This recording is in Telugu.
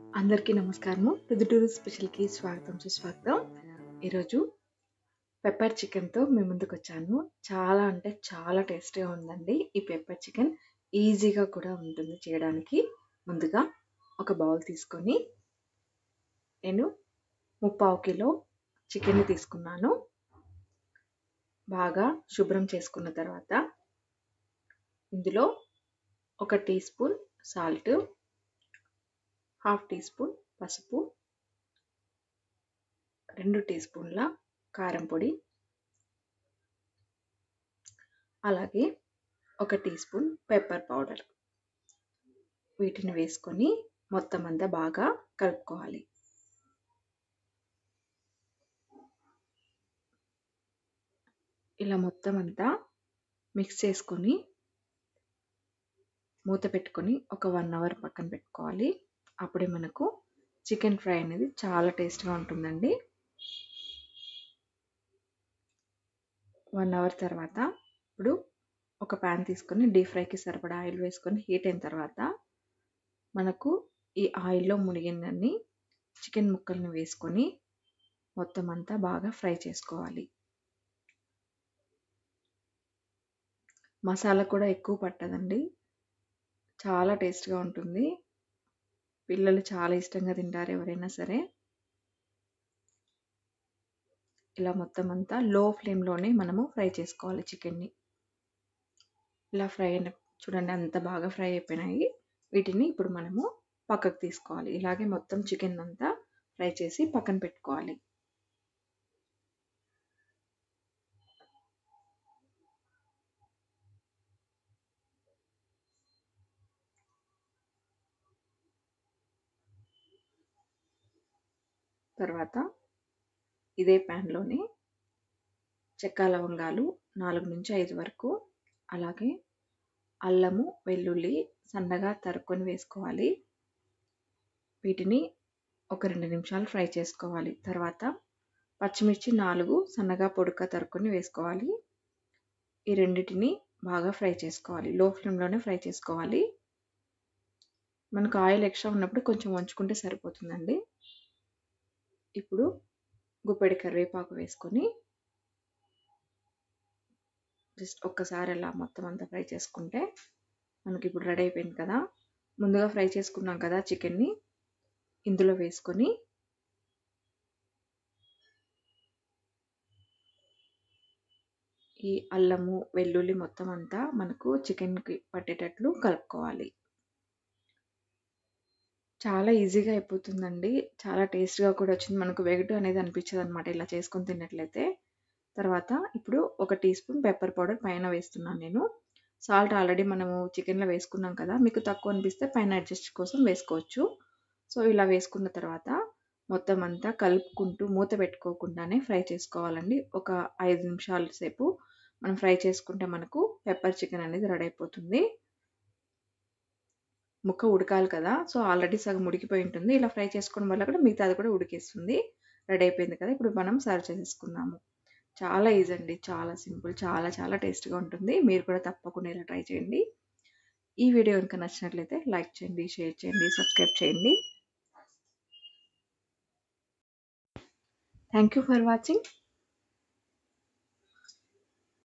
అందరికీ నమస్కారము ప్రొద్దుటూరు స్పెషల్కి స్వాగతం సుస్వాగతం ఈరోజు పెప్పర్ చికెన్తో మీ ముందుకు వచ్చాను చాలా అంటే చాలా టేస్టీగా ఉందండి ఈ పెప్పర్ చికెన్ ఈజీగా కూడా ఉంటుంది చేయడానికి ముందుగా ఒక బౌల్ తీసుకొని నేను ముప్పావు కిలో చికెన్ని తీసుకున్నాను బాగా శుభ్రం చేసుకున్న తర్వాత ఇందులో ఒక teaspoon salt half teaspoon పసుపు రెండు టీ స్పూన్ల కారం పొడి అలాగే ఒక టీ స్పూన్ పెప్పర్ పౌడర్ వీటిని వేసుకొని మొత్తం అంతా బాగా కలుపుకోవాలి ఇలా మొత్తం అంతా మిక్స్ చేసుకొని మూత పెట్టుకొని ఒక వన్ అవర్ పక్కన పెట్టుకోవాలి అప్పుడే మనకు చికెన్ ఫ్రై అనేది చాలా టేస్ట్గా ఉంటుందండి వన్ అవర్ తర్వాత ఇప్పుడు ఒక ప్యాన్ తీసుకొని డీప్ ఫ్రైకి సరిపడా ఆయిల్ వేసుకొని హీట్ అయిన తర్వాత మనకు ఈ ఆయిల్లో మునిగిందని చికెన్ ముక్కల్ని వేసుకొని మొత్తం అంతా బాగా ఫ్రై చేసుకోవాలి మసాలా కూడా ఎక్కువ పట్టదండి చాలా టేస్ట్గా ఉంటుంది పిల్లలు చాలా ఇష్టంగా తింటారు ఎవరైనా సరే ఇలా మొత్తం అంతా లో ఫ్లేమ్లోనే మనము ఫ్రై చేసుకోవాలి చికెన్ని ఇలా ఫ్రై అయిన చూడండి అంత బాగా ఫ్రై అయిపోయినాయి వీటిని ఇప్పుడు మనము పక్కకు తీసుకోవాలి ఇలాగే మొత్తం చికెన్ అంతా ఫ్రై చేసి పక్కన పెట్టుకోవాలి తర్వాత ఇదే ప్యాన్లోనే చెక్క లవంగాలు నాలుగు నుంచి ఐదు వరకు అలాగే అల్లము వెల్లుల్లి సన్నగా తరుక్కొని వేసుకోవాలి వీటిని ఒక రెండు నిమిషాలు ఫ్రై చేసుకోవాలి తర్వాత పచ్చిమిర్చి నాలుగు సన్నగా పొడుక తరుక్కొని వేసుకోవాలి ఈ రెండింటిని బాగా ఫ్రై చేసుకోవాలి లో ఫ్లేమ్లోనే ఫ్రై చేసుకోవాలి మనకు ఆయిల్ ఎక్స్ట్రా ఉన్నప్పుడు కొంచెం వంచుకుంటే సరిపోతుందండి ఇప్పుడు గుప్పెడి కరివేపాకు వేసుకొని జస్ట్ ఒక్కసారి అలా మొత్తం అంతా ఫ్రై చేసుకుంటే మనకి ఇప్పుడు రెడీ అయిపోయింది కదా ముందుగా ఫ్రై చేసుకున్నాం కదా చికెన్ని ఇందులో వేసుకొని ఈ అల్లము వెల్లుల్లి మొత్తం అంతా మనకు చికెన్కి పట్టేటట్లు కలుపుకోవాలి చాలా ఈజీగా అయిపోతుందండి చాలా టేస్ట్గా కూడా వచ్చింది మనకు వెగటు అనేది అనిపించదు అనమాట ఇలా చేసుకొని తిన్నట్లయితే తర్వాత ఇప్పుడు ఒక టీ స్పూన్ పెప్పర్ పౌడర్ పైన వేస్తున్నాను నేను సాల్ట్ ఆల్రెడీ మనము చికెన్లో వేసుకున్నాం కదా మీకు తక్కువ అనిపిస్తే పైన అడ్జస్ట్ కోసం వేసుకోవచ్చు సో ఇలా వేసుకున్న తర్వాత మొత్తం అంతా కలుపుకుంటూ మూత పెట్టుకోకుండానే ఫ్రై చేసుకోవాలండి ఒక ఐదు నిమిషాల సేపు మనం ఫ్రై చేసుకుంటే మనకు పెప్పర్ చికెన్ అనేది రెడీ అయిపోతుంది ముక్క ఉడకాలి కదా సో ఆల్రెడీ సగం ఉడికిపోయి ఉంటుంది ఇలా ఫ్రై చేసుకోవడం వల్ల కూడా మిగతాది కూడా ఉడికేస్తుంది రెడీ అయిపోయింది కదా ఇప్పుడు మనం సర్వ్ చేసేసుకుందాము చాలా ఈజీ అండి చాలా సింపుల్ చాలా చాలా టేస్ట్గా ఉంటుంది మీరు కూడా తప్పకుండా ఇలా ట్రై చేయండి ఈ వీడియో కనుక నచ్చినట్లయితే లైక్ చేయండి షేర్ చేయండి సబ్స్క్రైబ్ చేయండి థ్యాంక్ యూ ఫర్ వాచింగ్